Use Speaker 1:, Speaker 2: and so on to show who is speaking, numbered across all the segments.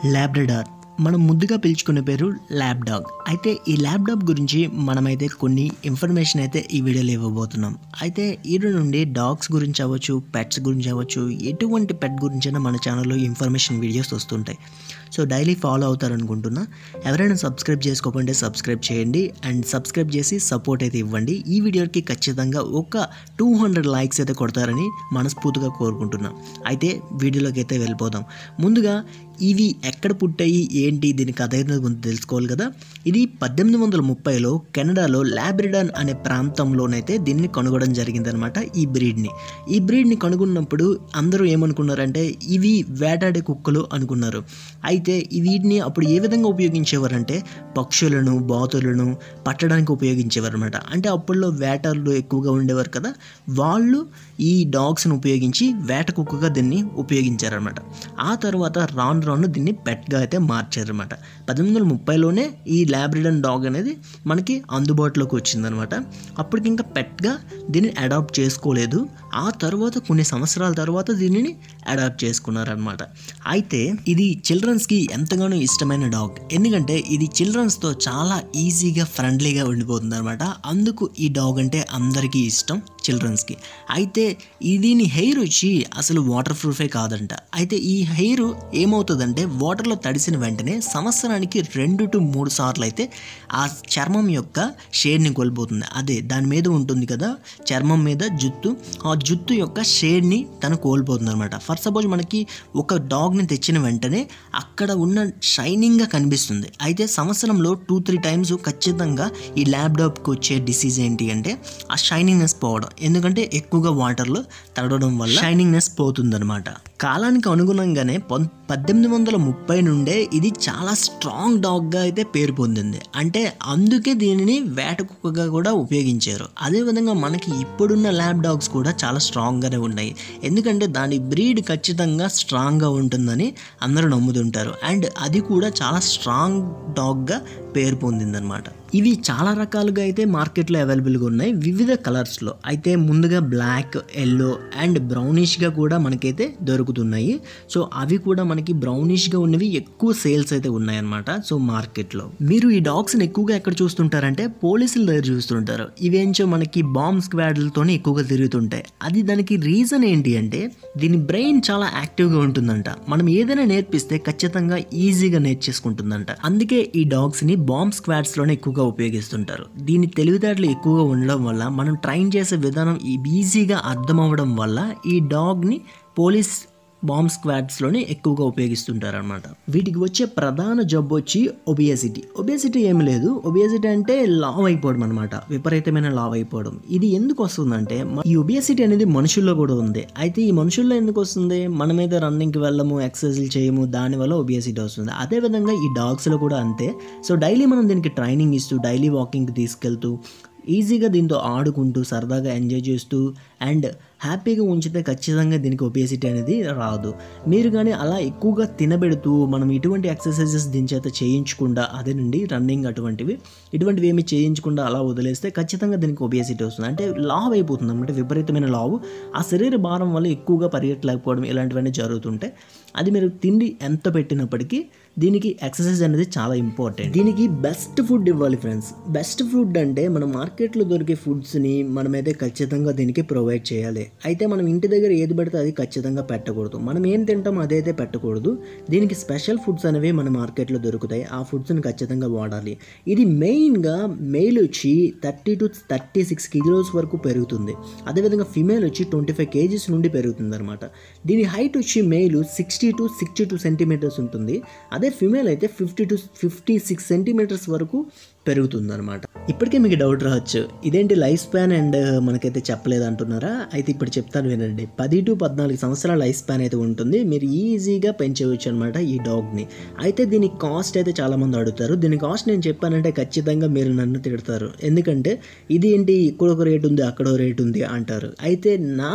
Speaker 1: Labrador మనం ముద్దుగా పిలుచుకునే పేరు ల్యాబ్ డాగ్ అయితే ఈ ల్యాబ్ డాగ్ గురించి మనమైతే కొన్ని ఇన్ఫర్మేషన్ అయితే ఈ వీడియోలో ఇవ్వబోతున్నాం అయితే ఈ నుండి డాగ్స్ గురించి అవ్వచ్చు పెట్స్ గురించి అవ్వచ్చు ఎటువంటి పెట్ గురించైనా మన ఛానల్లో ఇన్ఫర్మేషన్ వీడియోస్ వస్తుంటాయి సో డైలీ ఫాలో అవుతారనుకుంటున్నా ఎవరైనా సబ్స్క్రైబ్ చేసుకోకుంటే సబ్స్క్రైబ్ చేయండి అండ్ సబ్స్క్రైబ్ చేసి సపోర్ట్ అయితే ఇవ్వండి ఈ వీడియోకి ఖచ్చితంగా ఒక టూ హండ్రెడ్ లైక్స్ అయితే కొడతారని మనస్ఫూర్తిగా కోరుకుంటున్నాం అయితే వీడియోలోకి అయితే వెళ్ళిపోదాం ముందుగా ఇవి ఎక్కడ పుట్టాయి ఏంటి దీని కథ ఏంటో కొంచెం తెలుసుకోవాలి కదా ఇది పద్దెనిమిది వందల ముప్పైలో కెనడాలో లాబ్రిడాన్ అనే ప్రాంతంలోనైతే దీన్ని కనుగొనడం జరిగిందనమాట ఈ బ్రీడ్ని ఈ బ్రీడ్ని కనుగొన్నప్పుడు అందరూ ఏమనుకున్నారంటే ఇవి వేటాడే కుక్కలు అనుకున్నారు అయితే ఈ వీటిని అప్పుడు ఏ విధంగా ఉపయోగించేవారంటే పక్షులను బాతులను పట్టడానికి ఉపయోగించేవారు అనమాట అంటే అప్పుల్లో వేటలు ఎక్కువగా ఉండేవారు కదా వాళ్ళు ఈ డాగ్స్ని ఉపయోగించి వేట కుక్కగా దీన్ని ఉపయోగించారనమాట ఆ తర్వాత రాను రాను దీన్ని పెట్గా అయితే మార్చారనమాట పద్దెనిమిది వందల ముప్పైలోనే ఈ ల్యాబ్రిడన్ డాగ్ అనేది మనకి అందుబాటులోకి వచ్చిందనమాట అప్పటికి ఇంకా పెట్గా దీన్ని అడాప్ట్ చేసుకోలేదు ఆ తర్వాత కొన్ని సంవత్సరాల తర్వాత దీనిని అడాప్ట్ చేసుకున్నారనమాట అయితే ఇది చిల్డ్రన్స్కి ఎంతగానో ఇష్టమైన డాగ్ ఎందుకంటే ఇది చిల్డ్రన్స్తో చాలా ఈజీగా ఫ్రెండ్లీగా ఉండిపోతుంది అనమాట అందుకు ఈ డాగ్ అంటే అందరికీ ఇష్టం చిల్డ్రన్స్కి అయితే ఈ దీని హెయిర్ వచ్చి అసలు వాటర్ ప్రూఫే కాదంట అయితే ఈ హెయిర్ ఏమవుతుందంటే వాటర్లో తడిసిన వెంటనే సంవత్సరానికి రెండు టు మూడు సార్లు అయితే ఆ చర్మం యొక్క షేడ్ని కోల్పోతుంది అదే దాని మీద ఉంటుంది కదా చర్మం మీద జుత్తు ఆ జుత్తు యొక్క షేడ్ని తను కోల్పోతుంది అనమాట ఫర్ సపోజ్ మనకి ఒక డాగ్ని తెచ్చిన వెంటనే అక్కడ ఉన్న షైనింగ్గా కనిపిస్తుంది అయితే సంవత్సరంలో టూ త్రీ టైమ్స్ ఖచ్చితంగా ఈ ల్యాప్టాప్కి వచ్చే డిసీజ్ ఏంటి అంటే ఆ షైనింగ్నెస్ పోవడం ఎందుకంటే ఎక్కువగా వాటర్లో తడవడం వల్ల షైనింగ్నెస్ పోతుందన్నమాట కాలానికి అనుగుణంగానే పం పద్దెనిమిది వందల ముప్పై నుండే ఇది చాలా స్ట్రాంగ్ డాగ్గా అయితే పేరు పొందింది అంటే అందుకే దీనిని వేట కుక్కగా కూడా ఉపయోగించారు అదేవిధంగా మనకి ఇప్పుడున్న ల్యాబ్ డాగ్స్ కూడా చాలా స్ట్రాంగ్గానే ఉన్నాయి ఎందుకంటే దాని బ్రీడ్ ఖచ్చితంగా స్ట్రాంగ్గా ఉంటుందని అందరూ నమ్ముతుంటారు అండ్ అది కూడా చాలా స్ట్రాంగ్ డాగ్గా పేరు పొందిందనమాట ఇవి చాలా రకాలుగా అయితే మార్కెట్లో అవైలబుల్గా ఉన్నాయి వివిధ కలర్స్లో అయితే ముందుగా బ్లాక్ ఎల్లో అండ్ బ్రౌనిష్గా కూడా మనకైతే దొరుకుతున్నాయి సో అవి కూడా మనకి బ్రౌనిష్గా ఉన్నవి ఎక్కువ సేల్స్ అయితే ఉన్నాయన్నమాట సో మార్కెట్లో మీరు ఈ డాగ్స్ని ఎక్కువగా ఎక్కడ చూస్తుంటారంటే పోలీసుల దగ్గర చూస్తుంటారు ఇవేంచో మనకి బాంబ్ స్క్వాడ్లతోనే ఎక్కువగా తిరుగుతుంటాయి అది దానికి రీజన్ ఏంటి అంటే దీని బ్రెయిన్ చాలా యాక్టివ్గా ఉంటుందంట మనం ఏదైనా నేర్పిస్తే ఖచ్చితంగా ఈజీగా నేర్చేసుకుంటుందంట అందుకే ఈ డాగ్స్ని బాంబ్ స్క్వాడ్స్లోనే ఎక్కువగా ఉపయోగిస్తుంటారు దీని తెలివితేటలు ఎక్కువగా ఉండడం వల్ల మనం ట్రైన్ చేసే విధానం ఈజీగా అర్థం అవ్వడం వల్ల ఈ డాగ్ని పోలీస్ బాంబ్ స్క్వాడ్స్లోనే ఎక్కువగా ఉపయోగిస్తుంటారు అనమాట వీటికి వచ్చే ప్రధాన జబ్బు వచ్చి ఒబియసిటీ ఒబియసిటీ ఏమి లేదు ఒబియసిటీ అంటే లావ్ అయిపోవడం అనమాట విపరీతమైన లావ్ అయిపోవడం ఇది ఎందుకు వస్తుందంటే మ- ఈ ఒబియసిటీ అనేది మనుషుల్లో కూడా ఉంది అయితే ఈ మనుషుల్లో ఎందుకు వస్తుంది మన మీద రన్నింగ్కి వెళ్ళము ఎక్సర్సైజ్లు చేయము దానివల్ల ఒబియసిటీ వస్తుంది అదేవిధంగా ఈ డాగ్స్లో కూడా అంతే సో డైలీ మనం దీనికి ట్రైనింగ్ ఇస్తూ డైలీ వాకింగ్కి తీసుకెళ్తూ ఈజీగా దీంతో ఆడుకుంటూ సరదాగా ఎంజాయ్ చేస్తూ అండ్ హ్యాపీగా ఉంచితే ఖచ్చితంగా దీనికి ఒబేసిటీ అనేది రాదు మీరు కానీ అలా ఎక్కువగా తినబెడుతూ మనం ఇటువంటి ఎక్సర్సైజెస్ దీని చేత చేయించకుండా అదే నుండి రన్నింగ్ అటువంటివి ఇటువంటివి ఏమి చేయించకుండా అలా వదిలేస్తే ఖచ్చితంగా దీనికి ఒబేసిటీ వస్తుంది అంటే లావ్ అయిపోతుంది అంటే విపరీతమైన లావు ఆ శరీర భారం వల్ల ఎక్కువగా పరిగెట్టలేకపోవడం ఇలాంటివన్నీ జరుగుతుంటాయి అది మీరు తిండి ఎంత పెట్టినప్పటికీ దీనికి ఎక్సర్సైజ్ అనేది చాలా ఇంపార్టెంట్ దీనికి బెస్ట్ ఫుడ్ ఇవ్వాలి ఫ్రెండ్స్ బెస్ట్ ఫుడ్ అంటే మన మార్కెట్లో దొరికే ఫుడ్స్ని మనమైతే ఖచ్చితంగా దీనికి ప్రొవైడ్ చేయాలి అయితే మనం ఇంటి దగ్గర ఏది పెడితే అది ఖచ్చితంగా పెట్టకూడదు మనం ఏం తింటామో అదైతే పెట్టకూడదు దీనికి స్పెషల్ ఫుడ్స్ అనేవి మన మార్కెట్లో దొరుకుతాయి ఆ ఫుడ్స్ని ఖచ్చితంగా వాడాలి ఇది మెయిన్గా మెయిల్ వచ్చి thirty to thirty six kilos వరకు పెరుగుతుంది అదేవిధంగా ఫిమేల్ వచ్చి ట్వంటీ ఫైవ్ కేజీస్ నుండి పెరుగుతుంది అనమాట దీని హైట్ వచ్చి male sixty to sixty two centimeters ఉంటుంది అదే ఫిమేల్ అయితే fifty to fifty six centimeters వరకు పెరుగుతుంది అనమాట ఇప్పటికే మీకు డౌట్ రావచ్చు ఇదేంటి లైఫ్ స్పాన్ అండ్ మనకైతే చెప్పలేదు అంటున్నారా అయితే ఇప్పుడు చెప్తాను వినండి పది టు పద్నాలుగు సంవత్సరాల లైఫ్ స్పాన్ అయితే ఉంటుంది మీరు ఈజీగా పెంచవచ్చు అనమాట ఈ డాగ్ని అయితే దీని కాస్ట్ అయితే చాలామంది అడుగుతారు దీని కాస్ట్ నేను చెప్పానంటే ఖచ్చితంగా మీరు నన్ను తిడతారు ఎందుకంటే ఇది ఏంటి ఇక్కడ ఒక రేట్ ఉంది అక్కడ ఒక రేట్ ఉంది అంటారు అయితే నా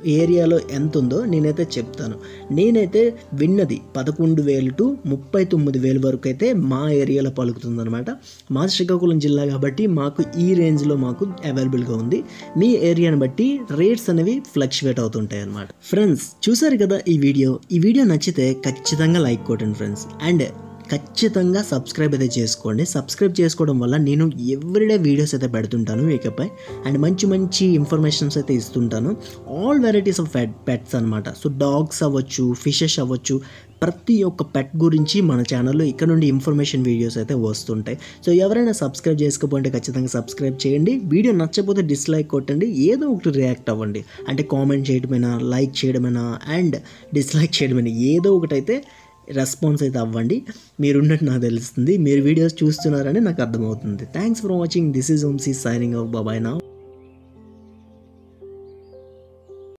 Speaker 1: ఏరియాలో ఎంత ఉందో నేనైతే చెప్తాను నేనైతే విన్నది పదకొండు వేలు టు ముప్పై తొమ్మిది వేలు వరకు అయితే మా ఏరియాలో పలుకుతుందన్నమాట మా శ్రీకాకుళం జిల్లా కాబట్టి మాకు ఈ రేంజ్లో మాకు అవైలబుల్గా ఉంది మీ ఏరియాని బట్టి రేట్స్ అనేవి ఫ్లక్చువేట్ అవుతుంటాయి అన్నమాట ఫ్రెండ్స్ చూసారు కదా ఈ వీడియో ఈ వీడియో నచ్చితే ఖచ్చితంగా లైక్ కొట్టండి ఫ్రెండ్స్ అండ్ ఖచ్చితంగా సబ్స్క్రైబ్ అయితే చేసుకోండి సబ్స్క్రైబ్ చేసుకోవడం వల్ల నేను ఎవ్రీడే వీడియోస్ అయితే పెడుతుంటాను ఇకపై అండ్ మంచి మంచి ఇన్ఫర్మేషన్స్ అయితే ఇస్తుంటాను all varieties of pet pets అనమాట సో డాగ్స్ అవ్వచ్చు ఫిషెస్ అవ్వచ్చు ప్రతి ఒక్క పెట్ గురించి మన ఛానల్లో ఇక్కడ నుండి ఇన్ఫర్మేషన్ వీడియోస్ అయితే వస్తుంటాయి సో ఎవరైనా సబ్స్క్రైబ్ చేసుకోకపోతే ఖచ్చితంగా సబ్స్క్రైబ్ చేయండి వీడియో నచ్చకపోతే డిస్లైక్ కొట్టండి ఏదో ఒకటి రియాక్ట్ అవ్వండి అంటే కామెంట్ చేయడమైనా లైక్ చేయడమైనా అండ్ డిస్లైక్ చేయడమైనా ఏదో ఒకటి అయితే రెస్పాన్స్ అయితే అవ్వండి మీరున్నట్టు నాకు తెలుస్తుంది మీరు వీడియోస్ చూస్తున్నారని నాకు అర్థమవుతుంది thanks for watching this is Vamsi signing off బాబాయ్ నా